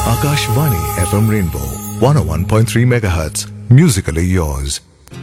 Akashvani FM Rainbow 101.3 MHz. Musically yours.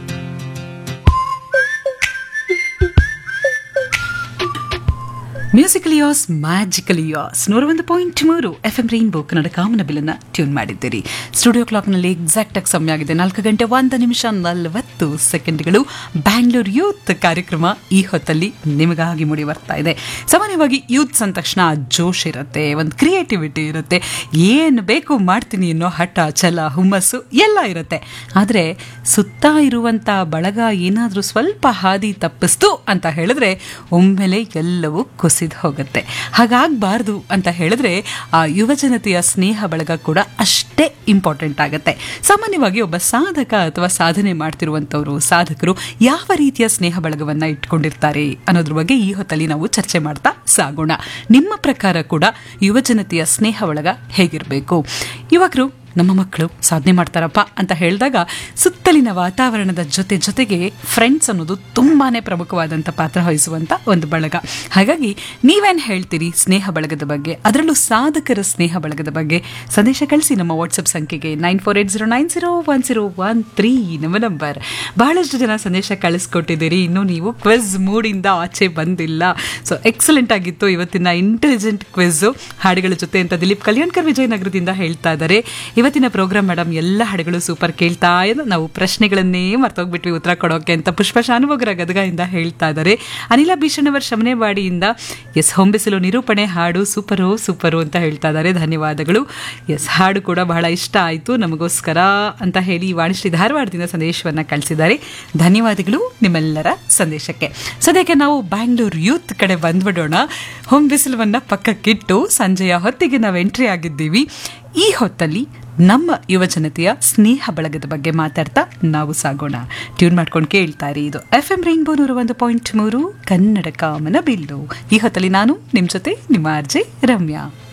Musical yours magical yours ನೂರ ಒಂದು point ಮೂರು F M rainbow Kannada ಕಾಮನ ಬಿಲ್ಲನ್ನ ಟ್ಯೂನ್ ಮಾಡಿದ್ದೀರಿ ಸ್ಟುಡಿಯೋ ಕ್ಲಾಕ್ನಲ್ಲಿ ಎಕ್ಸಾಕ್ಟ್ ಆಗಿ ಸಮಯ ಆಗಿದೆ ನಾಲ್ಕು ಗಂಟೆ ಒಂದು ನಿಮಿಷ ನಲವತ್ತು ಸೆಕೆಂಡ್ಗಳು ಬ್ಯಾಂಗ್ಳೂರ್ ಯೂತ್ ಕಾರ್ಯಕ್ರಮ ಈ ಹೊತ್ತಲ್ಲಿ ನಿಮಗಾಗಿ ಮೂಡಿ ಬರ್ತಾ ಇದೆ ಸಾಮಾನ್ಯವಾಗಿ ಯೂತ್ಸ್ ಅಂದ ತಕ್ಷಣ ಜೋಶ್ ಇರುತ್ತೆ ಒಂದು ಕ್ರಿಯೇಟಿವಿಟಿ ಇರುತ್ತೆ ಏನು ಬೇಕು ಮಾಡ್ತೀನಿ ಅನ್ನೋ ಹಠ ಛಲ ಹುಮ್ಮಸ್ಸು ಎಲ್ಲ ಇರುತ್ತೆ ಆದರೆ ಸುತ್ತ ಇರುವಂಥ ಬಳಗ ಏನಾದರೂ ಸ್ವಲ್ಪ ಹಾದಿ ತಪ್ಪಿಸ್ತು ಅಂತ ಹೇಳಿದ್ರೆ ಒಮ್ಮೆಲೆ ಎಲ್ಲವೂ ಕುಸಿದು ಹೋಗುತ್ತೆ ಹಾಗಾಗಬಾರ್ದು ಅಂತ ಹೇಳಿದ್ರೆ ಆ ಯುವಜನತೆಯ ಸ್ನೇಹ ಬಳಗ ಕೂಡ ಅಷ್ಟೇ ಇಂಪಾರ್ಟೆಂಟ್ ಆಗುತ್ತೆ ಸಾಮಾನ್ಯವಾಗಿ ಒಬ್ಬ ಸಾಧಕ ಅಥವಾ ಸಾಧನೆ ಮಾಡ್ತಿರುವಂಥವ್ರು ಸಾಧಕರು ಯಾವ ರೀತಿಯ ಸ್ನೇಹ ಬಳಗವನ್ನ ಇಟ್ಕೊಂಡಿರ್ತಾರೆ ಅನ್ನೋದ್ರ ಬಗ್ಗೆ ಈ ಹೊತ್ತಲ್ಲಿ ನಾವು ಚರ್ಚೆ ಮಾಡ್ತಾ ಸಾಗೋಣ ನಿಮ್ಮ ಪ್ರಕಾರ ಕೂಡ ಯುವಜನತೆಯ ಸ್ನೇಹ ಬಳಗ ಹೇಗಿರಬೇಕು ಯುವಕರು ನಮ್ಮ ಮಕ್ಕಳು ಸಾಧನೆ ಮಾಡ್ತಾರಪ್ಪ ಅಂತ ಹೇಳಿದಾಗ ಸುತ್ತಲಿನ ವಾತಾವರಣದ ಜೊತೆ ಜೊತೆಗೆ ಫ್ರೆಂಡ್ಸ್ ಅನ್ನೋದು ತುಂಬಾನೇ ಪ್ರಮುಖವಾದಂಥ ಪಾತ್ರ ವಹಿಸುವಂಥ ಒಂದು ಬಳಗ ಹಾಗಾಗಿ ನೀವೇನು ಹೇಳ್ತೀರಿ ಸ್ನೇಹ ಬಳಗದ ಬಗ್ಗೆ ಅದರಲ್ಲೂ ಸಾಧಕರ ಸ್ನೇಹ ಬಳಗದ ಬಗ್ಗೆ ಸಂದೇಶ ಕಳಿಸಿ ನಮ್ಮ ವಾಟ್ಸಪ್ ಸಂಖ್ಯೆಗೆ nine four eight zero nine zero one zero one three ನಮ್ಮ ನಂಬರ್ ಬಹಳಷ್ಟು ಜನ ಸಂದೇಶ ಕಳಿಸ್ಕೊಟ್ಟಿದ್ದೀರಿ ಇನ್ನು ನೀವು ಕ್ವಿಜ್ ಮೂಡಿಂದ ಆಚೆ ಬಂದಿಲ್ಲ ಸೊ ಎಕ್ಸಲೆಂಟ್ ಆಗಿತ್ತು ಇವತ್ತಿನ ಇಂಟೆಲಿಜೆಂಟ್ ಕ್ವಿಜ್ ಹಾಡುಗಳ ಜೊತೆ ಅಂತ ದಿಲೀಪ್ ಕಲ್ಯಾಣ್ಕರ್ ವಿಜಯನಗರದಿಂದ ಹೇಳ್ತಾ ಇದ್ದಾರೆ ಇವತ್ತಿನ ಪ್ರೋಗ್ರಾಮ್ ಮೇಡಮ್ ಎಲ್ಲ ಹಾಡುಗಳು ಸೂಪರ್ ಕೇಳ್ತಾ ಇದ್ದು ನಾವು ಪ್ರಶ್ನೆಗಳನ್ನೇ ಮರ್ತೋಗ್ಬಿಟ್ವಿ ಉತ್ತರ ಕೊಡೋಕೆ ಅಂತ ಪುಷ್ಪ ಶಾನುಭೋಗರ ಗದಗದಿಂದ ಹೇಳ್ತಾ ಇದ್ದಾರೆ ಅನಿಲ ಭೀಷಣವರ್ ಶಮನೆವಾಡಿಯಿಂದ ಎಸ್ ಹೊಂಬಿಸಲು ನಿರೂಪಣೆ ಹಾಡು ಸೂಪರು ಸೂಪರು ಅಂತ ಹೇಳ್ತಾ ಇದ್ದಾರೆ ಧನ್ಯವಾದಗಳು ಎಸ್ ಹಾಡು ಕೂಡ ಬಹಳ ಇಷ್ಟ ಆಯಿತು ನಮಗೋಸ್ಕರ ಅಂತ ಹೇಳಿ ವಾಣಿಶ್ರೀ ಧಾರವಾಡದಿಂದ ಸಂದೇಶವನ್ನು ಕಳಿಸಿದ್ದಾರೆ ಧನ್ಯವಾದಗಳು ನಿಮ್ಮೆಲ್ಲರ ಸಂದೇಶಕ್ಕೆ ಸದ್ಯಕ್ಕೆ ನಾವು ಬ್ಯಾಂಗ್ಳೂರ್ ಯೂತ್ ಕಡೆ ಬಂದ್ಬಿಡೋಣ ಹೊಂಬಿಸಿಲುವನ್ನ ಪಕ್ಕಕ್ಕಿಟ್ಟು ಸಂಜೆಯ ಹೊತ್ತಿಗೆ ನಾವು ಎಂಟ್ರಿ ಆಗಿದ್ದೀವಿ ಈ ಹೊತ್ತಲ್ಲಿ ನಮ್ಮ ಯುವಜನತೆಯ ಸ್ನೇಹ ಬಳಗದ ಬಗ್ಗೆ ಮಾತಾಡ್ತಾ ನಾವು ಸಾಗೋಣ ಟ್ಯೂನ್ ಮಾಡ್ಕೊಂಡು ಕೇಳ್ತಾ ಇರಿ ಇದು ಎಫ್ ಎಂ ರೈನ್ಬೋ ನೂರ ಒಂದು ಪಾಯಿಂಟ್ ಮೂರು ಕನ್ನಡ ಕಾಮನ ಬಿಲ್ಲು ಈ ಹೊತ್ತಲ್ಲಿ ನಾನು ನಿಮ್ಮ ಜೊತೆ ನಿಮ್ಮ ಆರ್ಜೆ ರಮ್ಯಾ